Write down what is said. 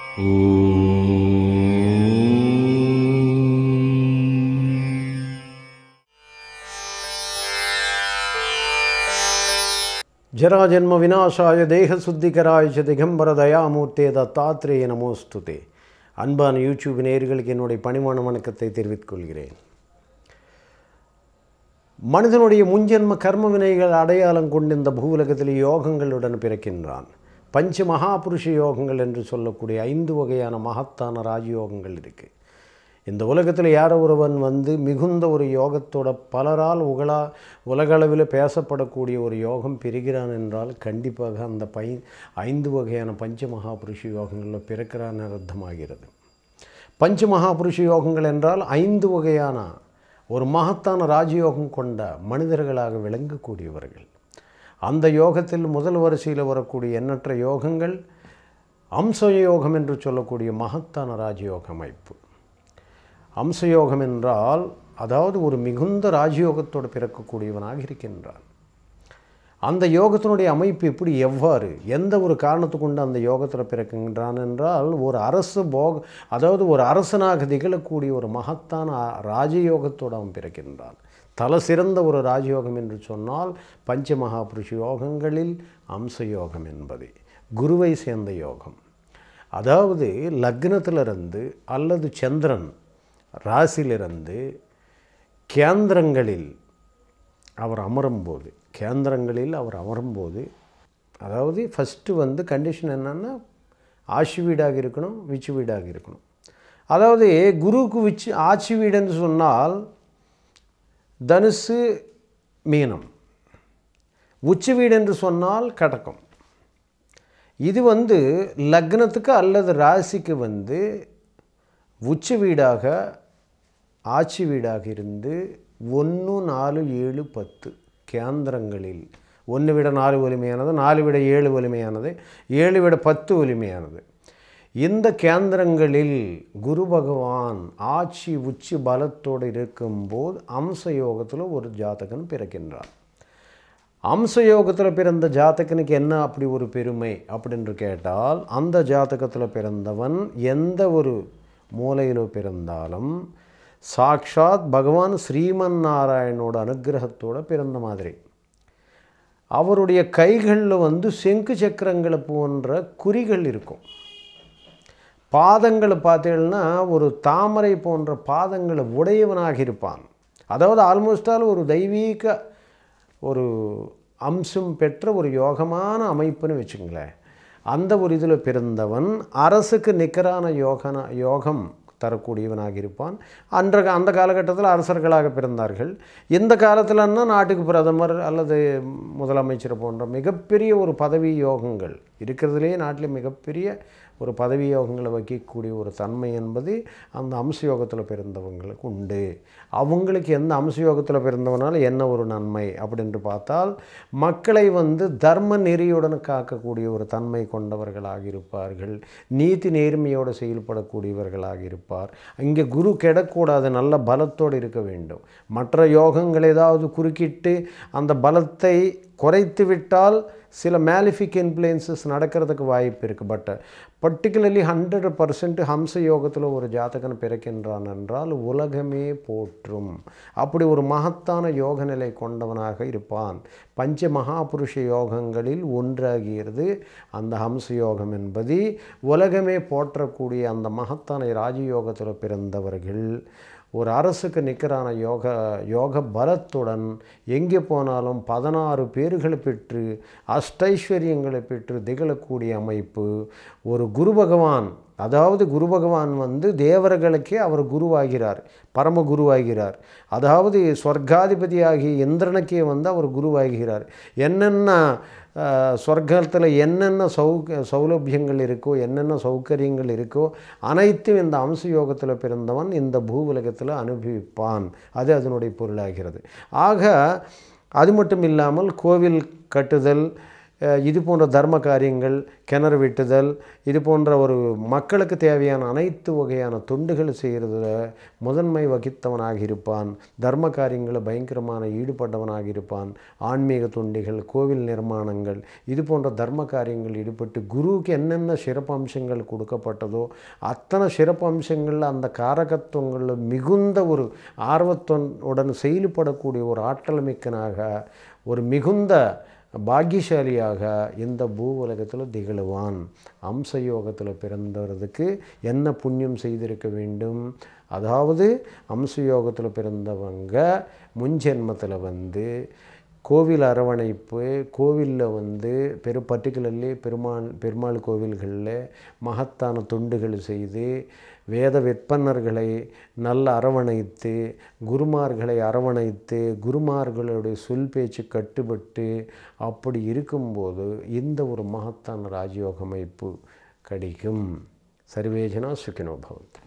ஜராஜன்ம விநாசாய தேக சுத்திகராய ச திகம்பர தயாமூர்த்தே தத்தாத்ரேய நமோஸ்துதே அன்பான யூடியூப் நேயர்களுக்கு என்னுடைய பணிவான வணக்கத்தை தெரிவித்துக் கொள்கிறேன் மனிதனுடைய முன்ஜென்ம கர்ம வினைகள் அடையாளம் கொண்டு இந்த பூவுலகத்தில் யோகங்களுடன் பிறக்கின்றான் பஞ்ச மகாபுருஷ யோகங்கள் என்று சொல்லக்கூடிய ஐந்து வகையான மகத்தான ராஜயோகங்கள் இருக்குது இந்த உலகத்தில் யாரோ ஒருவன் வந்து மிகுந்த ஒரு யோகத்தோட பலரால் உகலா உலகளவில் பேசப்படக்கூடிய ஒரு யோகம் பெறுகிறான் என்றால் கண்டிப்பாக அந்த பை ஐந்து வகையான பஞ்ச மகாபுருஷ யோகங்களில் பிறக்கிறான் அர்த்தமாகிறது பஞ்ச மகாபுருஷ யோகங்கள் என்றால் ஐந்து வகையான ஒரு மகத்தான ராஜயோகம் கொண்ட மனிதர்களாக விளங்கக்கூடியவர்கள் அந்த யோகத்தில் முதல் வரிசையில் வரக்கூடிய எண்ணற்ற யோகங்கள் அம்ச யோகம் என்று சொல்லக்கூடிய மகத்தான ராஜயோக அமைப்பு அம்சயோகம் என்றால் அதாவது ஒரு மிகுந்த ராஜயோகத்தோடு பிறக்கக்கூடியவனாக இருக்கின்றான் அந்த யோகத்தினுடைய அமைப்பு எப்படி எவ்வாறு எந்த ஒரு காரணத்தை கொண்டு அந்த யோகத்தில் பிறக்கின்றான் என்றால் ஒரு அரசு போக அதாவது ஒரு அரசனாக திகழக்கூடிய ஒரு மகத்தான ராஜயோகத்தோடு அவன் பிறக்கின்றான் தல சிறந்த ஒரு ராஜயோகம் என்று சொன்னால் பஞ்ச மகாபுருஷ யோகங்களில் அம்சயோகம் என்பது குருவை சேர்ந்த யோகம் அதாவது லக்னத்திலிருந்து அல்லது சந்திரன் ராசியிலிருந்து கேந்திரங்களில் அவர் அமரும்போது கேந்திரங்களில் அவர் அமரும்போது அதாவது ஃபஸ்ட்டு வந்து கண்டிஷன் என்னென்னா ஆட்சி வீடாக இருக்கணும் விச்சு வீடாக இருக்கணும் அதாவது குருவுக்கு விச்சு ஆட்சி வீடுன்னு சொன்னால் தனுசு மீனம் உச்சி வீடு என்று சொன்னால் கடக்கம் இது வந்து லக்னத்துக்கு அல்லது ராசிக்கு வந்து உச்ச வீடாக ஆட்சி வீடாக இருந்து ஒன்று நாலு ஏழு பத்து கேந்திரங்களில் ஒன்று விட நாலு வலிமையானது நாலு விட ஏழு வலிமையானது ஏழு விட பத்து வலிமையானது இந்த கேந்திரங்களில் குரு பகவான் ஆட்சி உச்சி பலத்தோடு இருக்கும்போது அம்ச யோகத்தில் ஒரு ஜாதகன் பிறக்கின்றான் அம்ச யோகத்தில் பிறந்த ஜாதகனுக்கு என்ன அப்படி ஒரு பெருமை அப்படின்னு கேட்டால் அந்த ஜாதகத்தில் பிறந்தவன் எந்த ஒரு மூலையில் பிறந்தாலும் சாக்ஷாத் பகவான் ஸ்ரீமன் நாராயணோட அனுகிரகத்தோடு பிறந்த மாதிரி அவருடைய கைகளில் வந்து செங்கு சக்கரங்களை போன்ற குறிகள் இருக்கும் பாதங்களை பார்த்தீங்கன்னா ஒரு தாமரை போன்ற பாதங்களை உடையவனாக இருப்பான் அதாவது ஆல்மோஸ்டால் ஒரு தெய்வீக ஒரு அம்சம் பெற்ற ஒரு யோகமான அமைப்புன்னு வச்சுங்களேன் அந்த ஒரு இதில் பிறந்தவன் அரசுக்கு நிகரான யோகன யோகம் தரக்கூடியவனாக இருப்பான் அன்ற அந்த காலகட்டத்தில் அரசர்களாக பிறந்தார்கள் இந்த காலத்திலன்னா நாட்டுக்கு பிரதமர் அல்லது முதலமைச்சர் போன்ற மிகப்பெரிய ஒரு பதவி யோகங்கள் இருக்கிறதுலே நாட்டில் மிகப்பெரிய ஒரு பதவி யோகங்களை வைக்கக்கூடிய ஒரு தன்மை என்பது அந்த அம்ச யோகத்தில் பிறந்தவங்களுக்கு உண்டு அவங்களுக்கு எந்த அம்ச யோகத்தில் பிறந்தவனால் என்ன ஒரு நன்மை அப்படின்ட்டு பார்த்தால் மக்களை வந்து தர்ம நெறியுடன் காக்கக்கூடிய ஒரு தன்மை கொண்டவர்களாக இருப்பார்கள் நீதி நேர்மையோடு செயல்படக்கூடியவர்களாக இருப்பார் இங்கே குரு கெடக்கூடாது நல்ல பலத்தோடு இருக்க வேண்டும் மற்ற யோகங்கள் ஏதாவது குறுக்கிட்டு அந்த பலத்தை குறைத்து விட்டால் சில மேலிஃபிக் இன்ஃப்ளூயன்சஸ் நடக்கிறதுக்கு வாய்ப்பு இருக்குது பட் பர்டிகுலர்லி ஹண்ட்ரட் பர்சன்ட் ஹம்ச யோகத்தில் ஒரு ஜாதகன் பிறக்கின்றான் என்றால் உலகமே போற்றும் அப்படி ஒரு மகத்தான யோக நிலை கொண்டவனாக இருப்பான் பஞ்ச மகாபுருஷ யோகங்களில் ஒன்றாகிறது அந்த ஹம்ச யோகம் என்பது உலகமே போற்றக்கூடிய அந்த மகத்தான ராஜயோகத்தில் பிறந்தவர்கள் ஒரு அரசுக்கு நிற்கிறான யோக யோக பலத்துடன் எங்கே போனாலும் பதினாறு பேர்களை பெற்று அஷ்டைஸ்வரியங்களை பெற்று திகழக்கூடிய அமைப்பு ஒரு குரு பகவான் அதாவது குரு பகவான் வந்து தேவர்களுக்கே அவர் குருவாகிறார் பரம குருவாகிறார் அதாவது சொர்க்காதிபதியாகிய இந்திரனுக்கே வந்து அவர் குருவாகிறார் என்னென்ன சொர்க்கத்தில் என்னென்ன சௌ சௌலபியங்கள் இருக்கோ என்னென்ன சௌகரியங்கள் இருக்கோ அனைத்தும் இந்த அம்ச யோகத்தில் பிறந்தவன் இந்த பூவுலகத்தில் அனுபவிப்பான் அது அதனுடைய பொருளாகிறது ஆக அது மட்டும் இல்லாமல் கோவில் கட்டுதல் அஹ், இது போன்ற தர்ம காரியங்கள் கிணறு வெட்டுதல் இது போன்ற ஒரு மக்களுக்கு தேவையான அனைத்து வகையான தொண்டுகள் செய்கிறதுல முதன்மை வகித்தவனாக இருப்பான் தர்ம காரியங்களில் பயங்கரமான ஈடுபட்டவனாக இருப்பான் ஆன்மீக தொண்டிகள் கோவில் நிர்மாணங்கள் இது போன்ற தர்ம காரியங்கள் ஈடுபட்டு குருவுக்கு என்னென்ன சிறப்பு அம்சங்கள் கொடுக்கப்பட்டதோ அத்தனை சிறப்பு அம்சங்களில் அந்த காரகத்துவங்களில் மிகுந்த ஒரு ஆர்வத்துடன் செயல்படக்கூடிய ஒரு ஆற்றல் மிக்கனாக ஒரு மிகுந்த பாக்கியசாலியாக இந்த பூ உலகத்தில் திகழுவான் அம்ச யோகத்தில் பிறந்தவருக்கு என்ன புண்ணியம் செய்திருக்க வேண்டும் அதாவது அம்ச யோகத்தில் பிறந்தவங்க முன்ஜென்மத்தில் வந்து கோவில் அரவணைப்பு கோவிலில் வந்து பெரு பர்டிகுலர்லி பெருமாள் பெருமாள் கோவில்களில் மகத்தான தொண்டுகள் செய்து வேத விற்பன்னர்களை நல்ல அரவணைத்து குருமார்களை அரவணைத்து குருமார்களுடைய சொல் பேச்சு கட்டுப்பட்டு அப்படி இருக்கும்போது இந்த ஒரு மகத்தான ராஜயோக அமைப்பு கிடைக்கும் சர்வேஜனா சுக்கினோ பவந்து